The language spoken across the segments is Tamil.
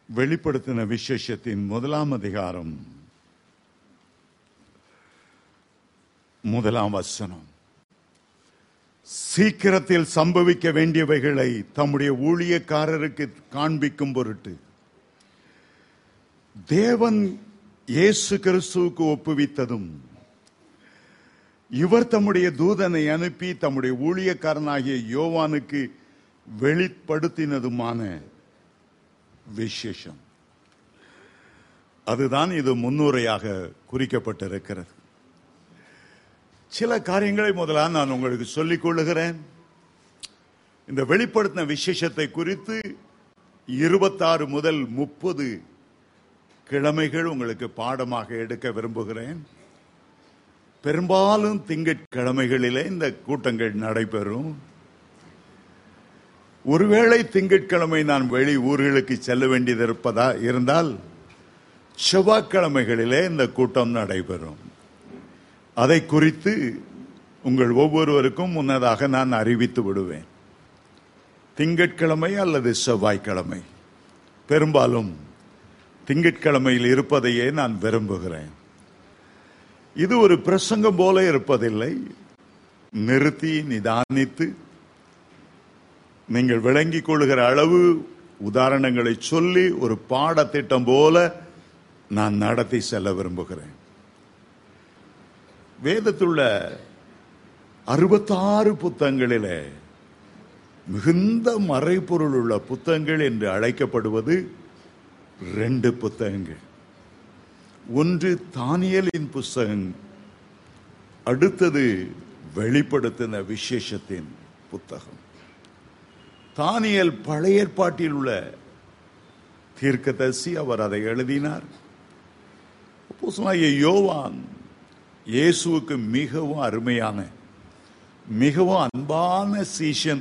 வெளிப்படுத்தின விசேஷத்தின் முதலாம் அதிகாரம் முதலாம் வசனம் சீக்கிரத்தில் சம்பவிக்க வேண்டியவைகளை தம்முடைய ஊழியக்காரருக்கு காண்பிக்கும் பொருட்டு தேவன் இயேசு கிறிஸ்துவுக்கு ஒப்புவித்ததும் இவர் தம்முடைய தூதனை அனுப்பி தம்முடைய ஊழியக்காரனாகிய யோவானுக்கு வெளிப்படுத்தினதுமான விசேஷம் அதுதான் இது முன்னுரையாக குறிக்கப்பட்டிருக்கிறது சில காரியங்களை முதலாக நான் உங்களுக்கு சொல்லிக் கொள்ளுகிறேன் இந்த வெளிப்படுத்தின விசேஷத்தை குறித்து இருபத்தாறு முதல் முப்பது கிழமைகள் உங்களுக்கு பாடமாக எடுக்க விரும்புகிறேன் பெரும்பாலும் திங்கட்கிழமைகளிலே இந்த கூட்டங்கள் நடைபெறும் ஒருவேளை திங்கட்கிழமை நான் வெளி ஊர்களுக்கு செல்ல வேண்டியது இருப்பதா இருந்தால் செவ்வாய்க்கிழமைகளிலே இந்த கூட்டம் நடைபெறும் அதை குறித்து உங்கள் ஒவ்வொருவருக்கும் முன்னதாக நான் அறிவித்து விடுவேன் திங்கட்கிழமை அல்லது செவ்வாய்க்கிழமை பெரும்பாலும் திங்கட்கிழமையில் இருப்பதையே நான் விரும்புகிறேன் இது ஒரு பிரசங்கம் போல இருப்பதில்லை நிறுத்தி நிதானித்து நீங்கள் விளங்கிக் கொள்ளுகிற அளவு உதாரணங்களை சொல்லி ஒரு பாடத்திட்டம் போல நான் நடத்தி செல்ல விரும்புகிறேன் வேதத்துள்ள அறுபத்தாறு புத்தகங்களிலே மிகுந்த மறைபொருள் உள்ள புத்தகங்கள் என்று அழைக்கப்படுவது ரெண்டு புத்தகங்கள் ஒன்று தானியலின் புஸ்தகம் அடுத்தது வெளிப்படுத்தின விசேஷத்தின் புத்தகம் தானியல் பழைய ஏற்பாட்டில் உள்ள தீர்க்கதரிசி அவர் அதை எழுதினார் அப்போஸ்தலனாகிய யோவான் இயேசுவுக்கு மிகவும் அருமையான மிகவும் அன்பான சீஷன்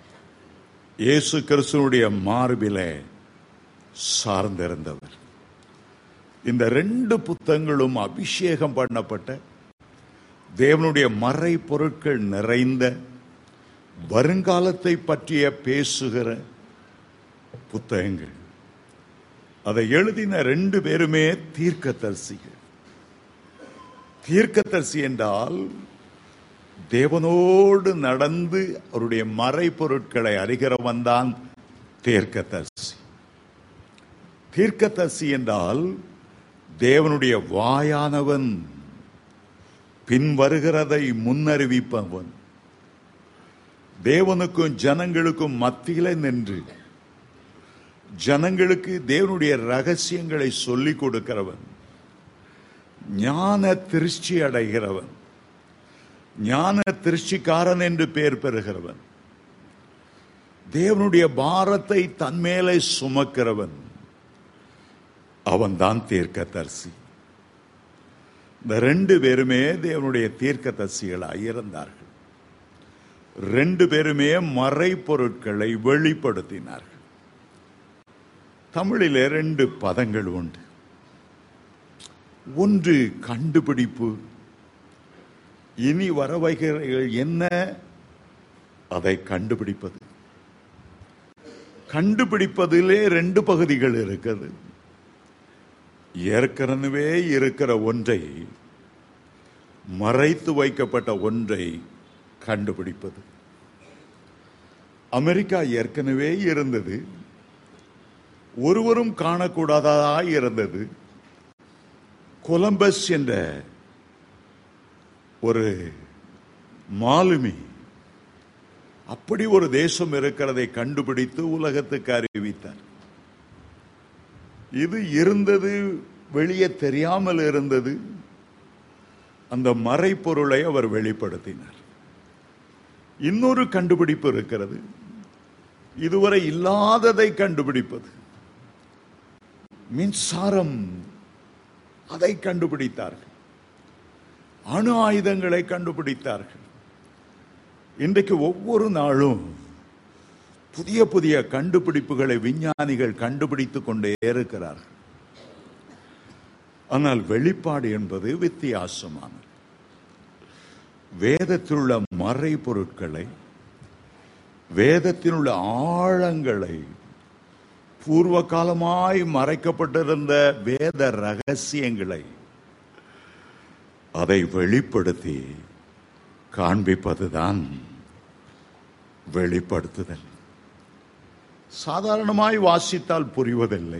இயேசு கிறிஸ்துவனுடைய மார்பிலே சார்ந்திருந்தவர் இந்த ரெண்டு புத்தகங்களும் அபிஷேகம் பண்ணப்பட்ட தேவனுடைய மறை பொருட்கள் நிறைந்த வருங்காலத்தை பற்றிய பேசுகிற புத்தகங்கள் அதை எழுதின ரெண்டு பேருமே தீர்க்கதரிசிகள் தீர்க்கதரிசி என்றால் தேவனோடு நடந்து அவருடைய மறைபொருட்களை அறிகிறவன் தான் தீர்க்கதரிசி தீர்க்கதரிசி என்றால் தேவனுடைய வாயானவன் பின் வருகிறதை முன்னறிவிப்பவன் தேவனுக்கும் ஜனங்களுக்கும் மத்தியில நின்று ஜனங்களுக்கு தேவனுடைய ரகசியங்களை சொல்லிக் கொடுக்கிறவன் ஞான திருஷ்டி அடைகிறவன் ஞான திருஷ்டிக்காரன் என்று பெயர் பெறுகிறவன் தேவனுடைய பாரத்தை தன்மேலே சுமக்கிறவன் அவன்தான் தீர்க்கதரிசி இந்த ரெண்டு பேருமே தேவனுடைய தீர்க்கதரிசிகளாய் இருந்தார்கள் ரெண்டு பேருமே மறைப்பொருட்களை வெளிப்படுத்தினார்கள் தமிழிலே ரெண்டு பதங்கள் உண்டு ஒன்று கண்டுபிடிப்பு இனி வரவைகள் என்ன அதை கண்டுபிடிப்பது கண்டுபிடிப்பதிலே ரெண்டு பகுதிகள் இருக்கிறது ஏற்கனவே இருக்கிற ஒன்றை மறைத்து வைக்கப்பட்ட ஒன்றை கண்டுபிடிப்பது அமெரிக்கா ஏற்கனவே இருந்தது ஒருவரும் காணக்கூடாததாய் இருந்தது கொலம்பஸ் என்ற ஒரு மாலுமி அப்படி ஒரு தேசம் இருக்கிறதை கண்டுபிடித்து உலகத்துக்கு அறிவித்தார் இது இருந்தது வெளியே தெரியாமல் இருந்தது அந்த மறைப்பொருளை அவர் வெளிப்படுத்தினார் இன்னொரு கண்டுபிடிப்பு இருக்கிறது இதுவரை இல்லாததை கண்டுபிடிப்பது மின்சாரம் அதை கண்டுபிடித்தார்கள் அணு ஆயுதங்களை கண்டுபிடித்தார்கள் இன்றைக்கு ஒவ்வொரு நாளும் புதிய புதிய கண்டுபிடிப்புகளை விஞ்ஞானிகள் கண்டுபிடித்துக் கொண்டே இருக்கிறார்கள் ஆனால் வெளிப்பாடு என்பது வித்தியாசமானது வேதத்திலுள்ள மறை பொருட்களை வேதத்தினுள்ள ஆழங்களை பூர்வ காலமாய் மறைக்கப்பட்டிருந்த வேத ரகசியங்களை அதை வெளிப்படுத்தி காண்பிப்பதுதான் வெளிப்படுத்துதல் சாதாரணமாய் வாசித்தால் புரிவதில்லை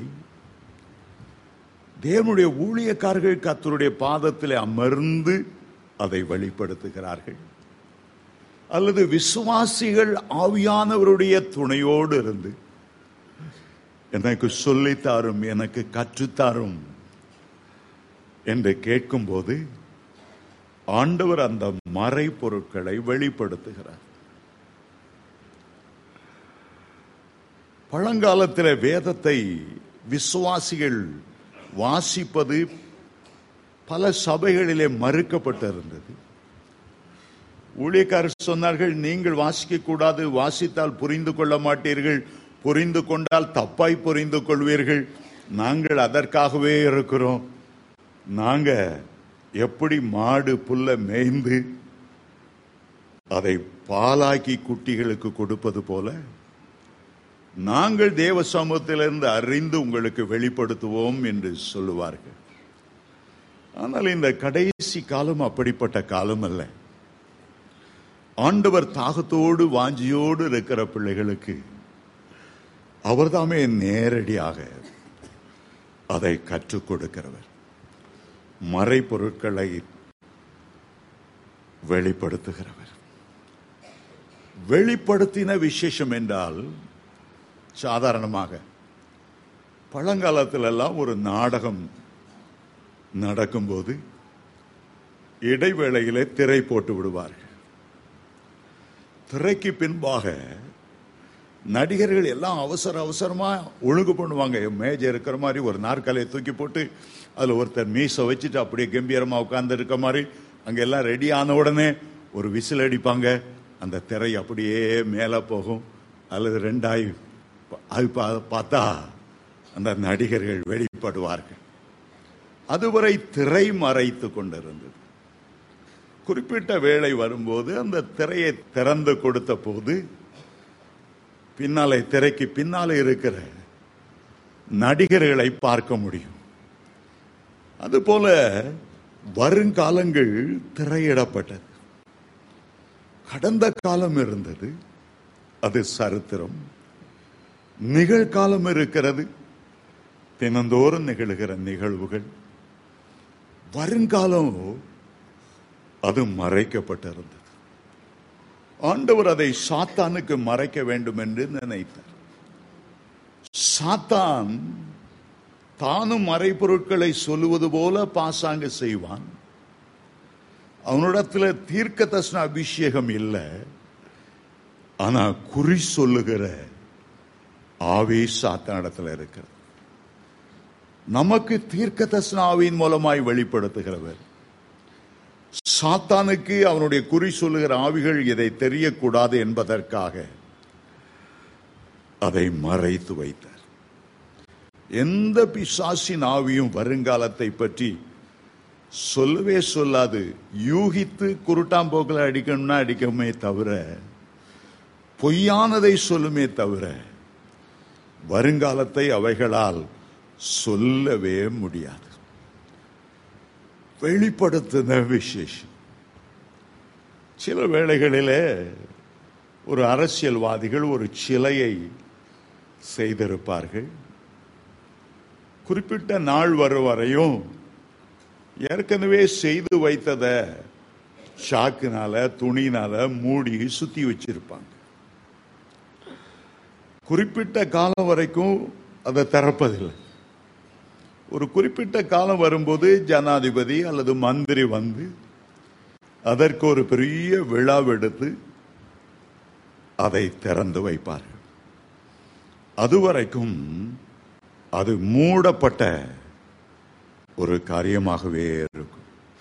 தேவனுடைய ஊழியக்காரர்கள் கர்த்தருடைய பாதத்தில் அமர்ந்து அதை வெளிப்படுத்துகிறார்கள் அல்லது விசுவாசிகள் ஆவியானவருடைய துணையோடு இருந்து எனக்கு சொல்லித்தாரும் எனக்கு கற்றுத்தாரும் என்று கேட்கும்போது ஆண்டவர் அந்த மறைபொருட்களை வெளிப்படுத்துகிறார் பழங்காலத்தில் வேதத்தை விசுவாசிகள் வாசிப்பது பல சபைகளிலே மறுக்கப்பட்டிருந்தது ஊழியக்காரர் சொன்னார்கள் நீங்கள் வாசிக்க கூடாது வாசித்தால் புரிந்து கொள்ள மாட்டீர்கள் புரிந்து கொண்டால் தப்பாய் புரிந்து கொள்வீர்கள் நாங்கள் அதற்காகவே இருக்கிறோம் நாங்க எப்படி மாடு புல்ல மேய்ந்து அதை பாலாக்கி குட்டிகளுக்கு கொடுப்பது போல நாங்கள் தேவ சமூகத்திலிருந்து அறிந்து உங்களுக்கு வெளிப்படுத்துவோம் என்று சொல்லுவார்கள் ஆனால் இந்த கடைசி காலம் அப்படிப்பட்ட காலம் அல்ல ஆண்டவர் தாகத்தோடு வாஞ்சியோடு இருக்கிற பிள்ளைகளுக்கு அவர்தாமே நேரடியாக அதை கற்றுக் கொடுக்கிறவர் மறைபொருட்களை வெளிப்படுத்துகிறவர் வெளிப்படுத்தின விசேஷம் என்றால் சாதாரணமாக பழங்காலத்திலெல்லாம் ஒரு நாடகம் நடக்கும்போது இடைவேளையிலே திரை போட்டு விடுவார்கள் திரைக்கு பின்பாக நடிகர்கள் எல்லாம் அவசர அவசரமா ஒழுங்கு பண்ணுவாங்க மேஜை இருக்கிற மாதிரி ஒரு நாற்காலியை தூக்கி போட்டு அதுல ஒருத்தர் மீசை வச்சுட்டு அப்படியே கம்பீரமா உட்கார்ந்து இருக்க மாதிரி அங்க எல்லாம் ரெடி ஆன உடனே ஒரு விசில் அடிப்பாங்க அந்த திரை அப்படியே மேலே போகும் அல்லது ரெண்டாய் அது பா- பார்த்தா அந்த நடிகர்கள் வெளிப்படுவார்கள் அதுவரை திரை மறைத்து கொண்டிருந்தது குறிப்பிட்ட வேளை வரும்போது அந்த திரையை திறந்து கொடுத்த போது பின்னாலே திரைக்கு பின்னாலே இருக்கிற நடிகர்களை பார்க்க முடியும் அதுபோல வருங்காலங்கள் திரையிடப்பட்டது கடந்த காலம் இருந்தது அது சரித்திரம் நிகழ்காலம் இருக்கிறது தினந்தோறும் நிகழ்கிற நிகழ்வுகள் வருங்காலம் அது மறைக்கப்பட்டிருந்தது ஆண்டவர் அதை சாத்தானுக்கு மறைக்க வேண்டும் என்று நினைத்தார் சாத்தான் தானும் மறைபொருட்களை சொல்லுவது போல பாசாங்க செய்வான் அவனிடத்துல தீர்க்க தர்சன அபிஷேகம் இல்லை ஆனா குறி சொல்லுகிற ஆவி சாத்தானிடத்துல இருக்கிறது நமக்கு தீர்க்க தர்சன ஆவியின் மூலமாய் வெளிப்படுத்துகிறவர் சாத்தானுக்கு அவனுடைய குறி சொல்லுகிற ஆவிகள் இதை தெரியக்கூடாது என்பதற்காக அதை மறைத்து வைத்தார் எந்த பிசாசின் ஆவியும் வருங்காலத்தை பற்றி சொல்லவே சொல்லாது யூகித்து குருட்டாம்போக்கில் அடிக்கணும்னா அடிக்கமே தவிர பொய்யானதை சொல்லுமே தவிர வருங்காலத்தை அவைகளால் சொல்லவே முடியாது வெளிப்படுத்தின விசேஷம் சில வேளைகளிலே ஒரு அரசியல்வாதிகள் ஒரு சிலையை செய்திருப்பார்கள் குறிப்பிட்ட நாள் வரும் வரையும் ஏற்கனவே செய்து வைத்தத சாக்குனால துணினால மூடி சுத்தி வச்சிருப்பாங்க குறிப்பிட்ட காலம் வரைக்கும் அதை திறப்பதில்லை ஒரு குறிப்பிட்ட காலம் வரும்போது ஜனாதிபதி அல்லது மந்திரி வந்து அதற்கு ஒரு பெரிய விழாவெடுத்து அதை திறந்து வைப்பார்கள் அதுவரைக்கும் அது மூடப்பட்ட ஒரு காரியமாகவே இருக்கும்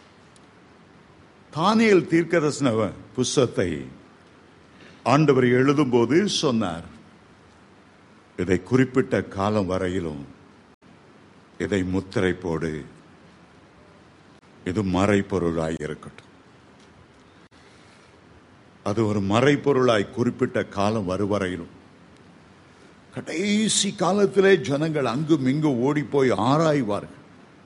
தானியல் தீர்க்கதர்சன புஸ்தத்தை ஆண்டவர் எழுதும்போது சொன்னார் இதை குறிப்பிட்ட காலம் வரையிலும் இதை முத்திரை போடு இது மறைப்பொருளாய் இருக்கட்டும் அது ஒரு மறைப்பொருளாய் குறிப்பிட்ட காலம் வருவரையிலும் கடைசி காலத்திலே ஜனங்கள் அங்கும் இங்கும் ஓடி போய் ஆராய்வார்கள்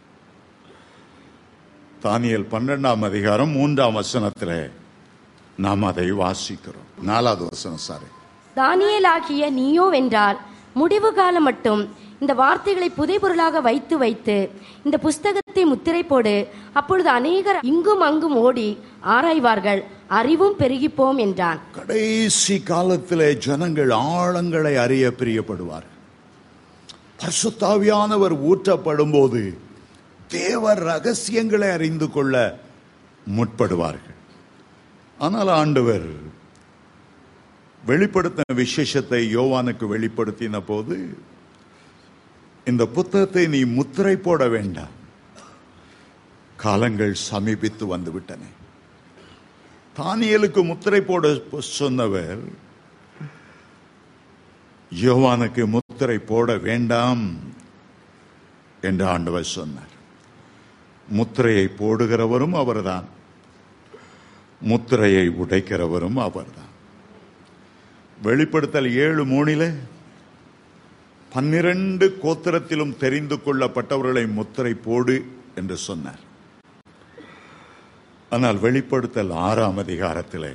தானியல் பன்னெண்டாம் அதிகாரம் மூன்றாம் வசனத்திலே நாம் அதை வாசிக்கிறோம் நாலாவது வசனம் சாரி தானியேலாகிய நீயோ வென்றால் முடிவு காலம் மட்டும் இந்த வார்த்தைகளை புதைபொருளாக வைத்து வைத்து இந்த புஸ்தகத்தை முத்திரை போடு அப்பொழுது அநேகர் இங்கும் அங்கும் ஓடி ஆராய்வார்கள் அறிவும் பெருகிப்போம் என்றான் கடைசி காலத்திலே ஜனங்கள் ஆழங்களை அறிய பிரியப்படுவார்கள் பரிசுத்தாவியானவர் ஊற்றப்படும் போது தேவர் ரகசியங்களை அறிந்து கொள்ள முற்படுவார்கள் ஆனால் ஆண்டவர் வெளிப்படுத்தின விசேஷத்தை யோவானுக்கு வெளிப்படுத்தின போது இந்த புத்தகத்தை நீ முத்திரை போட வேண்டாம் காலங்கள் சமீபித்து வந்து விட்டன தானியலுக்கு முத்திரை போட சொன்னவர் யோவானுக்கு முத்திரை போட வேண்டாம் என்று ஆண்டவர் சொன்னார் முத்திரையை போடுகிறவரும் அவர்தான் முத்திரையை உடைக்கிறவரும் அவர்தான் வெளிப்படுத்தல் ஏழு மூணில பன்னிரண்டு கோத்திரத்திலும் தெரிந்து கொள்ளப்பட்டவர்களை முத்திரை போடு என்று சொன்னார் ஆனால் வெளிப்படுத்தல் ஆறாம் அதிகாரத்திலே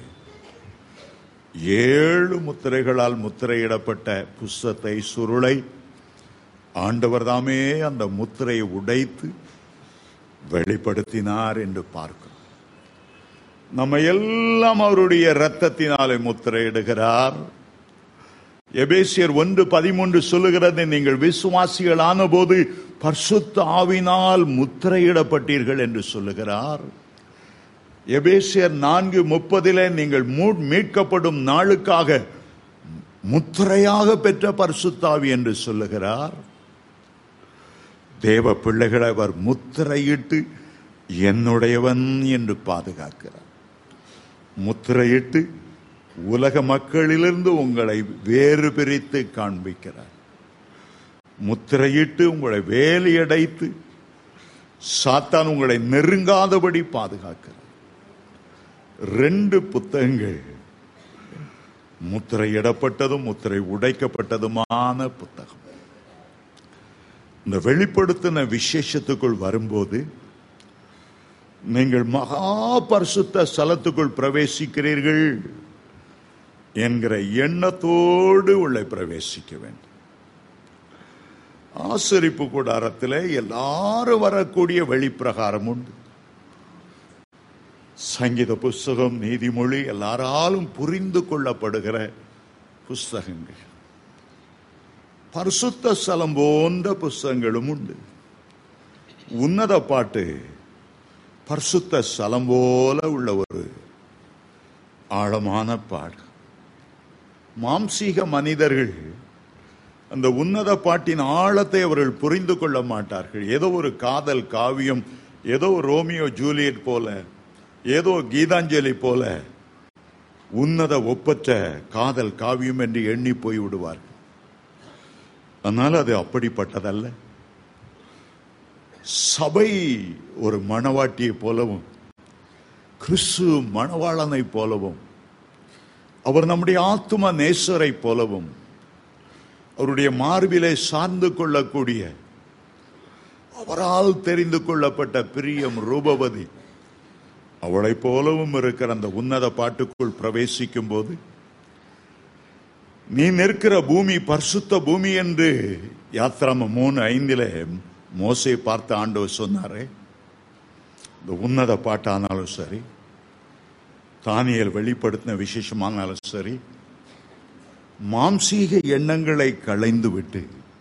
ஏழு முத்திரைகளால் முத்திரையிடப்பட்ட புஸ்தத்தை சுருளை ஆண்டவர் தாமே அந்த முத்திரையை உடைத்து வெளிப்படுத்தினார் என்று பார்க்கிறோம் நம்ம எல்லாம் அவருடைய இரத்தத்தினாலே முத்திரையிடுகிறார் எபேசியர் ஒன்று பதிமூன்று சொல்லுகிறது நீங்கள் விசுவாசிகளான போது பர்சுத்த ஆவினால் முத்திரையிடப்பட்டீர்கள் என்று சொல்லுகிறார் எபேசியர் நான்கு முப்பதிலே நீங்கள் மூ- மீட்கப்படும் நாளுக்காக முத்திரையாக பெற்ற பரிசுத்தாவி என்று சொல்லுகிறார் தேவ பிள்ளைகளை அவர் முத்திரையிட்டு என்னுடையவன் என்று பாதுகாக்கிறார் முத்திரையிட்டு உலக மக்களிலிருந்து உங்களை வேறு பிரித்து காண்பிக்கிறார் முத்திரையிட்டு உங்களை வேலியடைத்து சாத்தான் உங்களை நெருங்காதபடி பாதுகாக்கிறார் ரெண்டு புத்தகங்கள் முத்திரையிடப்பட்டதும் முத்திரை உடைக்கப்பட்டதுமான புத்தகம் இந்த வெளிப்படுத்தின விசேஷத்துக்குள் வரும்போது நீங்கள் மகா பரிசுத்த ஸ்தலத்துக்குள் பிரவேசிக்கிறீர்கள் என்கிற எண்ணத்தோடு உள்ளே பிரவேசிக்க வேண்டும் ஆசரிப்பு கூடாரத்தில் எல்லாரும் வரக்கூடிய வெளிப்பிரகாரம் உண்டு சங்கீத புஸ்தகம் நீதிமொழி எல்லாராலும் புரிந்து கொள்ளப்படுகிற புஸ்தகங்கள் பரிசுத்த ஸ்தலம் போன்ற புஸ்தகங்களும் உண்டு உன்னத பாட்டு பரிசுத்த ஸ்தலம் போல உள்ள ஒரு ஆழமான பாடு மாம்சீக மனிதர்கள் அந்த உன்னத பாட்டின் ஆழத்தை அவர்கள் புரிந்து கொள்ள மாட்டார்கள் ஏதோ ஒரு காதல் காவியம் ஏதோ ரோமியோ ஜூலியட் போல ஏதோ கீதாஞ்சலி போல உன்னத ஒப்பற்ற காதல் காவியம் என்று எண்ணி போய் விடுவார்கள் ஆனால் அது அப்படிப்பட்டதல்ல சபை ஒரு மணவாட்டியை போலவும் கிறிஸ்து மணவாளனை போலவும் அவர் நம்முடைய ஆத்தும நேசரை போலவும் அவருடைய மார்பிலே சார்ந்து கொள்ளக்கூடிய அவரால் தெரிந்து கொள்ளப்பட்ட பிரியம் ரூபவதி அவளைப் போலவும் இருக்கிற அந்த உன்னத பாட்டுக்குள் பிரவேசிக்கும் போது நீ நிற்கிற பூமி பரிசுத்த பூமி என்று யாத்ராம மூணு ஐந்திலே மோசே பார்த்து ஆண்டவர் சொன்னாரே இந்த உன்னத பாட்டானாலும் சரி தானியல் வெளிப்படுத்தின விசேஷமானாலும் சரி மாம்சீக எண்ணங்களை களைந்து விட்டு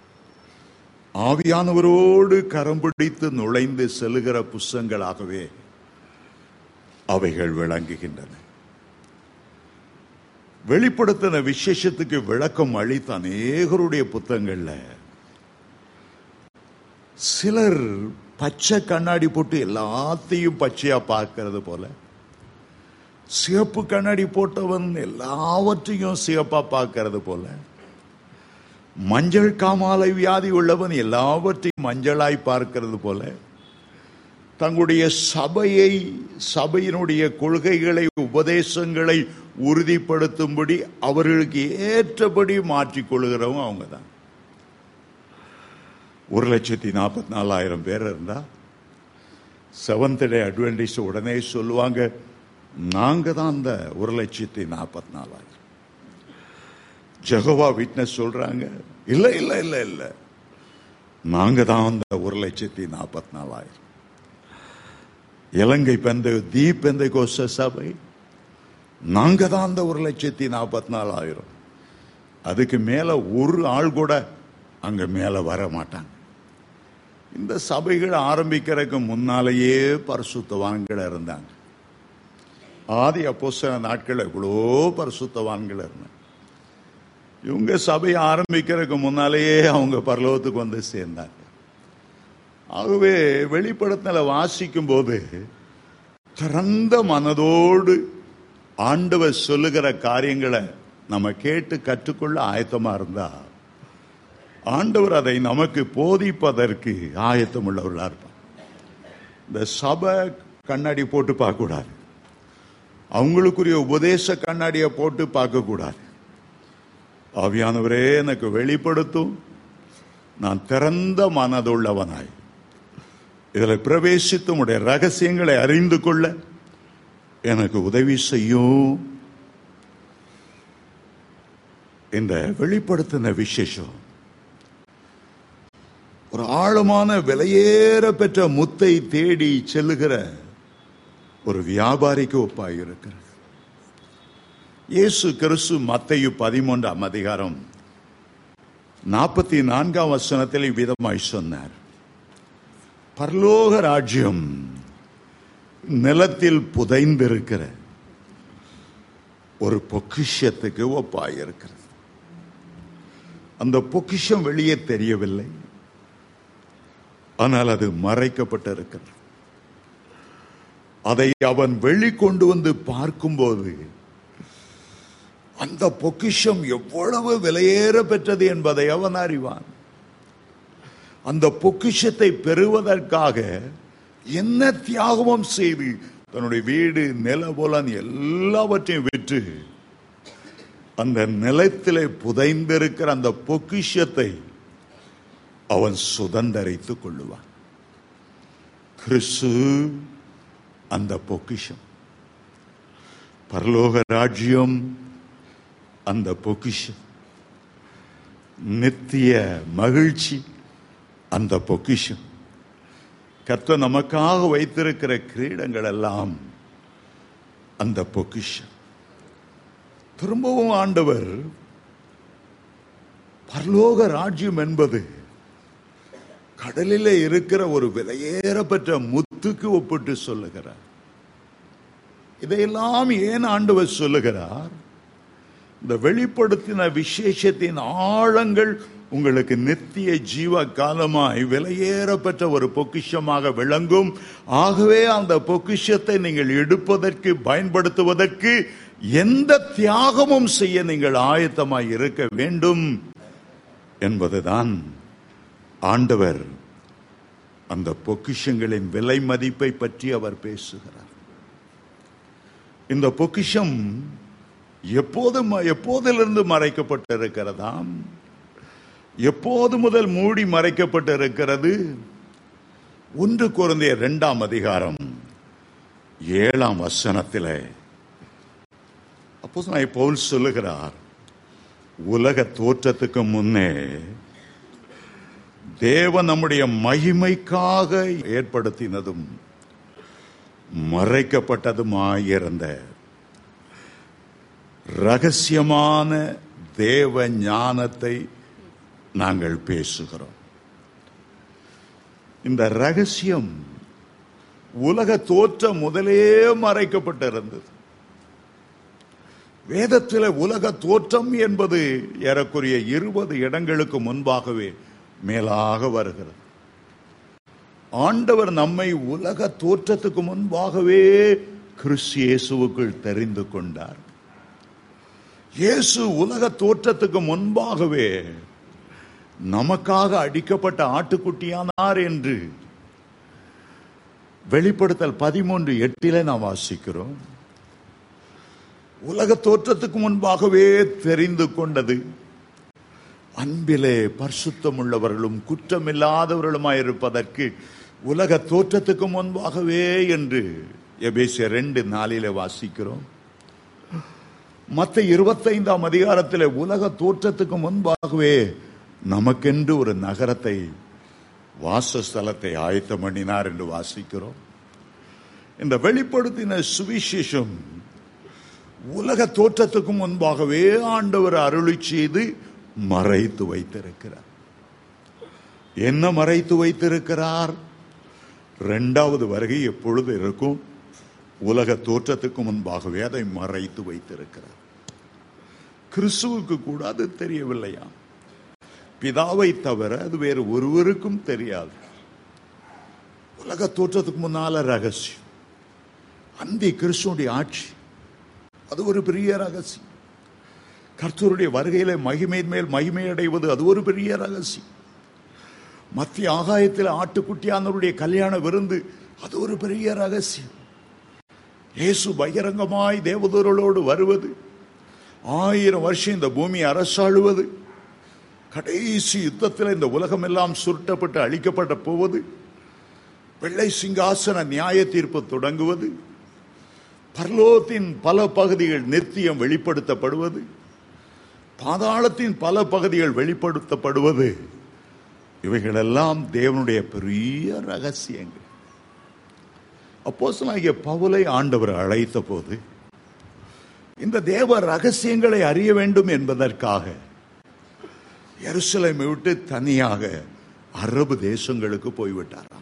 ஆவியானவரோடு கரம் பிடித்து நுழைந்து செல்லுகிற புஸ்தங்களாகவே அவைகள் விளங்குகின்றன வெளிப்படுத்தின விசேஷத்துக்கு விளக்கம் அளித்த அநேகருடைய புத்தகங்கள்ல சிலர் பச்சை கண்ணாடி போட்டு எல்லாத்தையும் பச்சையா பார்க்கிறது போல சிவப்பு கண்ணாடி போட்டவன் எல்லாவற்றையும் சிவப்பா பார்க்கிறது போல மஞ்சள் காமாலை வியாதி உள்ளவன் எல்லாவற்றையும் மஞ்சளாய் பார்க்கிறது போல தங்களுடைய சபையை சபையினுடைய கொள்கைகளை உபதேசங்களை உறுதிப்படுத்தும்படி அவர்களுக்கு ஏற்றபடி மாற்றிக்கொள்கிறவங்க அவங்க தான் ஒரு லட்சத்தி நாற்பத்தி நாலாயிரம் பேர் இருந்தா செவன்த் டே அட்வென்டிஸ் உடனே சொல்லுவாங்க நாங்க தான் அந்த ஒரு லட்சத்தி நாற்பத்தி நாலாயிரம் ஜெகவா விட்னஸ் சொல்றாங்க இல்ல இல்ல இல்ல இல்ல நாங்க தான் அந்த ஒரு லட்சத்தி நாற்பத்தி நாலாயிரம் இலங்கை பெந்த தீபெந்தை கோஷ சபை நாங்க தான் அந்த ஒரு லட்சத்தி நாற்பத்தி நாலாயிரம் அதுக்கு மேல ஒரு ஆள் கூட அங்க மேல வர மாட்டாங்க இந்த சபைகள் ஆரம்பிக்கிறதுக்கு முன்னாலேயே பரிசுத்தவான்கள் இருந்தாங்க ஆதி அப்போஸ்தல நாட்கள் எவ்வளோ பரிசுத்தவான்கள் இருந்தாங்க இவங்க சபையை ஆரம்பிக்கிறதுக்கு முன்னாலேயே அவங்க பரலோகத்துக்கு வந்து சேர்ந்தாங்க ஆகவே வெளிப்படத்தில் வாசிக்கும் போது திறந்த மனதோடு ஆண்டவர் சொல்லுகிற காரியங்களை நம்ம கேட்டு கற்றுக்கொள்ள ஆயத்தமா இருந்தா ஆண்டவர் அதை நமக்கு போதிப்பதற்கு ஆயத்தம் உள்ளவர்களா இருப்பார் இந்த சபை கண்ணாடி போட்டு பார்க்க கூடாது அவங்களுக்குரிய உபதேச கண்ணாடியை போட்டு பார்க்க கூடாது ஆவியானவரே எனக்கு வெளிப்படுத்தும் நான் திறந்த மனதுள்ளவனாய் இதில் பிரவேசித்து உடைய ரகசியங்களை அறிந்து கொள்ள எனக்கு உதவி செய்யும் இந்த வெளிப்படுத்தின விசேஷம் ஒரு ஆழமான விலையேற பெற்ற முத்தை தேடி செல்லுகிற ஒரு வியாபாரிக்கு ஒப்பாய் இருக்கிறது இயேசு கிறிஸ்து மத்தையு பதிமூன்றாம் அதிகாரம் நாற்பத்தி நான்காம் வசனத்தில் இவ்விதமாய் சொன்னார் பரலோக ராஜ்யம் நிலத்தில் புதைந்திருக்கிற ஒரு பொக்கிஷத்துக்கு ஒப்பாய் இருக்கிறது அந்த பொக்கிஷம் வெளியே தெரியவில்லை ஆனால் அது மறைக்கப்பட்டிருக்கிறது அதை அவன் வெளிக்கொண்டு வந்து பார்க்கும்போது அந்த பொக்கிஷம் எவ்வளவு விலையேற பெற்றது என்பதை அவன் அறிவான் அந்த பொக்கிஷத்தை பெறுவதற்காக என்ன தியாகமும் செய்து தன்னுடைய வீடு நிலபுலன் எல்லாவற்றையும் விற்று அந்த நிலத்திலே புதைந்திருக்கிற அந்த பொக்கிஷத்தை அவன் சுதந்தரித்துக் கொள்ளுவான் கிறிஸ்து அந்த பொக்கிஷம் பரலோக ராஜ்யம் அந்த பொக்கிஷம் நித்திய மகிழ்ச்சி அந்த பொக்கிஷம் கர்த்தர் நமக்காக வைத்திருக்கிற கிரீடங்கள் எல்லாம் அந்த பொக்கிஷம் திரும்பவும் ஆண்டவர் பரலோக ராஜ்யம் என்பது கடலிலே இருக்கிற ஒரு விலையேற பெற்ற முத்துக்கு ஒப்பிட்டு சொல்லுகிறார் இதையெல்லாம் ஏன் ஆண்டவர் சொல்லுகிறார் இந்த வெளிப்படுத்தின விசேஷத்தின் ஆழங்கள் உங்களுக்கு நித்திய ஜீவ காலமாய் விலையேறப்பெற்ற ஒரு பொக்கிஷமாக விளங்கும் ஆகவே அந்த பொக்கிஷத்தை நீங்கள் எடுப்பதற்கு பயன்படுத்துவதற்கு எந்த தியாகமும் செய்ய நீங்கள் ஆயத்தமாய் இருக்க வேண்டும் என்பதுதான் ஆண்டவர் அந்த பொக்கிஷங்களின் விலை மதிப்பை பற்றி அவர் பேசுகிறார் இந்த பொக்கிஷம் எப்போது ம- எப்போதிலிருந்து மறைக்கப்பட்டிருக்கிறதாம் எப்போது முதல் மூடி மறைக்கப்பட்டிருக்கிறது ஒன்று குழந்தைய இரண்டாம் அதிகாரம் ஏழாம் வசனத்திலே அப்போ நான் பவுல் சொல்லுகிறார் உலக தோற்றத்துக்கு முன்னே தேவன் நம்முடைய மகிமைக்காக ஏற்படுத்தினதும் மறைக்கப்பட்டதுமாயிருந்த ரகசியமான தேவ ஞானத்தை நாங்கள் பேசுகிறோம் இந்த ரகசியம் உலக தோற்றம் முதலே மறைக்கப்பட்டிருந்தது வேதத்தில் உலக தோற்றம் என்பது ஏறக்குறைய இருபது இடங்களுக்கு முன்பாகவே மேலாக வருகிறது ஆண்டவர் நம்மை உலக தோற்றத்துக்கு முன்பாகவே கிறிஸ்து இயேசுவுக்குள் தெரிந்து கொண்டார் இயேசு உலக தோற்றத்துக்கு முன்பாகவே நமக்காக அடிக்கப்பட்ட ஆட்டுக்குட்டியானார் என்று வெளிப்படுத்தல் பதிமூன்று எட்டிலே நாம் வாசிக்கிறோம் உலக தோற்றத்துக்கு முன்பாகவே தெரிந்து கொண்டது அன்பிலே பரிசுத்தம் உள்ளவர்களும் குற்றமில்லாதவர்களுமாயிருப்பதற்கு உலக தோற்றத்துக்கு முன்பாகவே என்று எபேசிய ரெண்டு நாளிலே வாசிக்கிறோம் மத்த இருபத்தைந்தாம் அதிகாரத்தில் உலக தோற்றத்துக்கு முன்பாகவே நமக்கென்று ஒரு நகரத்தை வாசஸ்தலத்தை ஆயத்தம் பண்ணினார் என்று வாசிக்கிறோம் இந்த வெளிப்படுத்தின சுவிசேஷம் உலக தோற்றத்துக்கு முன்பாகவே ஆண்டவர் அருளி செய்து மறைத்து வைத்திருக்கிறார் என்ன மறைத்து வைத்திருக்கிறார் இரண்டாவது வருகை எப்பொழுது இருக்கும் உலக தோற்றத்துக்கு முன்பாகவே அதை மறைத்து வைத்திருக்கிறார் கிறிஸ்துவுக்கு கூட அது தெரியவில்லையா பிதாவை தவிர அது வேறு ஒருவருக்கும் தெரியாது உலக தோற்றத்துக்கு முன்னால ரகசியம் அந்தி கிறிஸ்துவனுடைய ஆட்சி அது ஒரு பெரிய ரகசியம் கர்த்தருடைய வருகையில மகிமையின் மேல் மகிமை அடைவது அது ஒரு பெரிய ரகசியம் மத்திய ஆகாயத்தில் ஆட்டுக்குட்டியானவருடைய கல்யாண விருந்து அது ஒரு பெரிய ரகசியம் இயேசு பகிரங்கமாய் தேவதூர்களோடு வருவது ஆயிரம் வருஷம் இந்த பூமி அரசாளுவது கடைசி யுத்தத்தில் இந்த உலகம் எல்லாம் சுருட்டப்பட்டு அழிக்கப்பட்ட போவது வெள்ளை சிங்காசன நியாய தீர்ப்பு தொடங்குவது பர்லோகத்தின் பல பகுதிகள் நித்தியம் வெளிப்படுத்தப்படுவது பாதாளத்தின் பல பகுதிகள் வெளிப்படுத்தப்படுவது இவைகளெல்லாம் தேவனுடைய பெரிய ரகசியங்கள் அப்போஸ்தலனாகிய பவுலை ஆண்டவர் அழைத்த போது இந்த தேவ ரகசியங்களை அறிய வேண்டும் என்பதற்காக எருசலேமை விட்டு தனியாக அரபு தேசங்களுக்கு போய்விட்டாராம்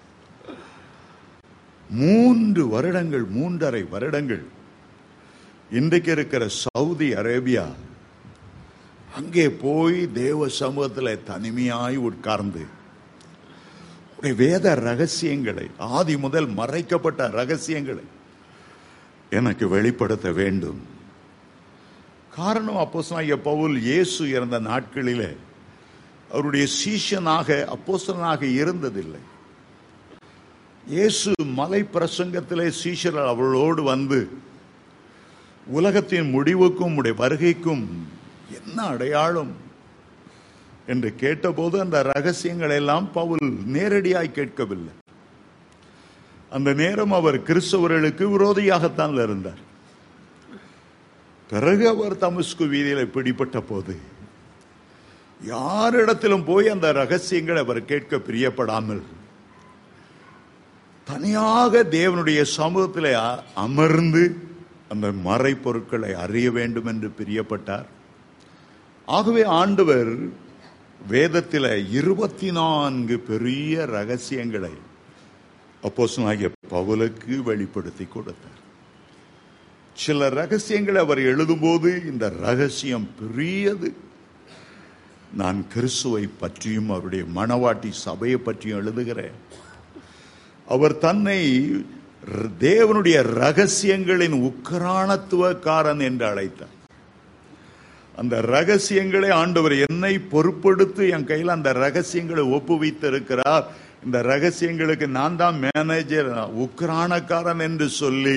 மூன்று வருடங்கள் மூன்றரை வருடங்கள் இன்றைக்கு இருக்கிற சவுதி அரேபியா அங்கே போய் தேவ சமூகத்தில் தனிமையாய் உட்கார்ந்து உடைய வேத ரகசியங்களை ஆதி முதல் மறைக்கப்பட்ட ரகசியங்களை எனக்கு வெளிப்படுத்த வேண்டும் காரணம் அப்போஸ்தலனாகிய பவுல் இயேசு இறந்த நாட்களிலே அவருடைய சீஷனாக அப்போஸ்தலனாக இருந்ததில்லை இயேசு மலை பிரசங்கத்திலே சீஷர்கள் அவளோடு வந்து உலகத்தின் முடிவுக்கும் உடைய வருகைக்கும் என்ன அடையாளம் என்று கேட்டபோது அந்த ரகசியங்களை எல்லாம் பவுல் நேரடியாய் கேட்கவில்லை அந்த நேரம் அவர் கிறிஸ்தவர்களுக்கு விரோதியாகத்தான் இருந்தார் பிறகு அவர் தமஸ்கு வீதியில பிடிப்பட்ட போது யாரிடத்திலும் போய் அந்த ரகசியங்களை அவர் கேட்க பிரியப்படாமல் தனியாக தேவனுடைய சமூகத்தில் அ- அமர்ந்து அந்த மறைப்பொருட்களை அறிய வேண்டும் என்று பிரியப்பட்டார் ஆகவே ஆண்டவர் வேதத்தில் இருபத்தி நான்கு பெரிய ரகசியங்களை அப்போஸ்தலனாகிய பவுலுக்கு வெளிப்படுத்தி கொடுத்தார் சில ரகசியங்களை அவர் எழுதும்போது இந்த ரகசியம் பெரியது நான் கிறிஸ்துவை பற்றியும் அவருடைய மணவாட்டி சபையை பற்றியும் எழுதுகிறேன் அவர் தன்னை ர- தேவனுடைய ரகசியங்களின் உக்கராணத்துவக்காரன் என்று அழைத்தார் அந்த ரகசியங்களை ஆண்டவர் என்னை பொறுப்படுத்தி என் கையில் அந்த ரகசியங்களை ஒப்புவித்து இருக்கிறார் இந்த ரகசியங்களுக்கு நான் தான் மேனேஜர் உக்ரானக்காரன் என்று சொல்லி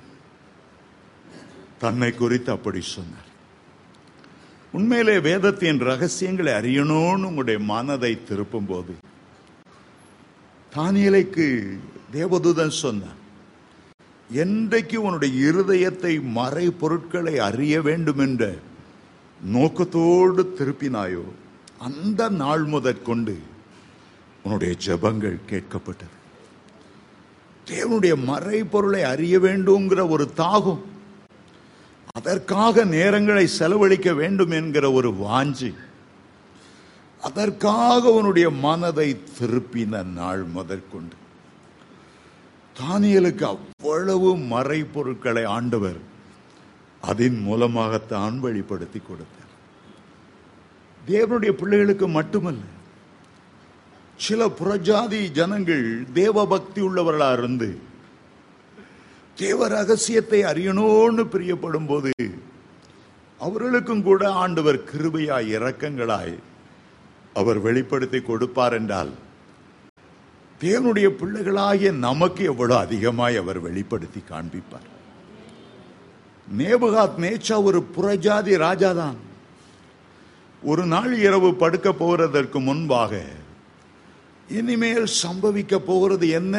தன்னை குறித்து அப்படி சொன்னார் உண்மையிலே வேதத்தின் ரகசியங்களை அறியணும்னு உங்களுடைய மனதை திருப்பும் போது தானியலைக்கு தேவதூதன் சொன்னான் என்றைக்கு உன்னுடைய இருதயத்தை மறை பொருட்களை அறிய வேண்டும் என்ற நோக்கத்தோடு திருப்பினாயோ அந்த நாள் முதற்கொண்டு உன்னுடைய ஜெபங்கள் கேட்கப்பட்டது தேவனுடைய மறை பொருளை அறிய வேண்டும்ங்கிற ஒரு தாகம் அதற்காக நேரங்களை செலவழிக்க வேண்டும் என்கிற ஒரு வாஞ்சி அதற்காக உன்னுடைய மனதை திருப்பின நாள் முதற்கொண்டு தானியலுக்கு அவ்வளவு மறைப்பொருட்களை ஆண்டவர் அதன் மூலமாகத்தான் வெளிப்படுத்தி கொடுத்தார் தேவனுடைய பிள்ளைகளுக்கு மட்டுமல்ல சில புறஜாதி ஜனங்கள் தேவ பக்தி உள்ளவர்களா இருந்து தேவ ரகசியத்தை அறியணும்னு பிரியப்படும் போது அவர்களுக்கும் கூட ஆண்டவர் கிருபையாய் இரக்கங்களாய் அவர் வெளிப்படுத்தி கொடுப்பார் என்றால் தேவனுடைய பிள்ளைகளாகிய நமக்கு எவ்வளவு அதிகமாய் அவர் வெளிப்படுத்தி காண்பிப்பார் நேபுகாத் நேச்சா ஒரு புறஜாதி ராஜாதான் ஒரு நாள் இரவு படுக்க போகிறதற்கு முன்பாக இனிமேல் சம்பவிக்க போகிறது என்ன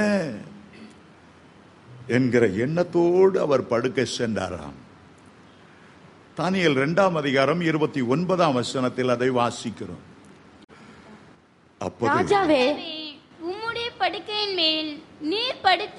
என்கிற எண்ணத்தோடு அவர் படுக்க சென்றாராம் தானியல் இரண்டாம் அதிகாரம் இருபத்தி ஒன்பதாம் வசனத்தில் அதை வாசிக்கிறோம் அப்போது ராஜாவே உம்முடைய படுக்கையின் மேல் நீர் படுத்து